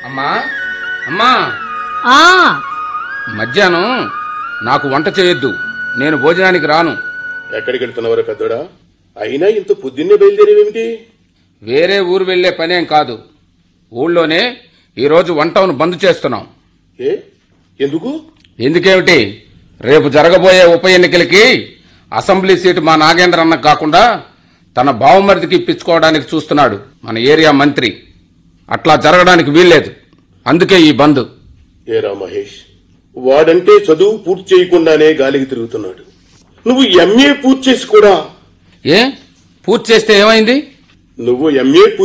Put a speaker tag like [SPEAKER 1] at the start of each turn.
[SPEAKER 1] అమ్మా అమ్మా
[SPEAKER 2] ఆ
[SPEAKER 1] మధ్యాహ్నం నాకు వంట చేయొద్దు నేను భోజనానికి రాను
[SPEAKER 3] ఎక్కడికి వెళ్తున్నావరా పెద్దోడా అయినా ఇంత పొద్దున్నే బయలుదేరేవేమిటి
[SPEAKER 1] వేరే ఊరు వెళ్లే పనేం కాదు ఊళ్ళోనే ఈరోజు వంటను బంద్ చేస్తున్నాం
[SPEAKER 3] ఏ ఎందుకు
[SPEAKER 1] ఎందుకేమిటి రేపు జరగబోయే ఉప ఎన్నికలకి అసెంబ్లీ సీటు మా నాగేంద్ర అన్నకు కాకుండా తన బావమరిదికి ఇప్పించుకోవడానికి చూస్తున్నాడు మన ఏరియా మంత్రి అట్లా జరగడానికి వీల్లేదు అందుకే ఈ బంద్
[SPEAKER 3] ఏరా మహేష్ వాడంటే చదువు పూర్తి చేయకుండానే గాలికి తిరుగుతున్నాడు నువ్వు ఎంఏ పూర్తి చేసి కూడా
[SPEAKER 1] ఏ పూర్తి చేస్తే ఏమైంది
[SPEAKER 3] నువ్వు ఎంఏ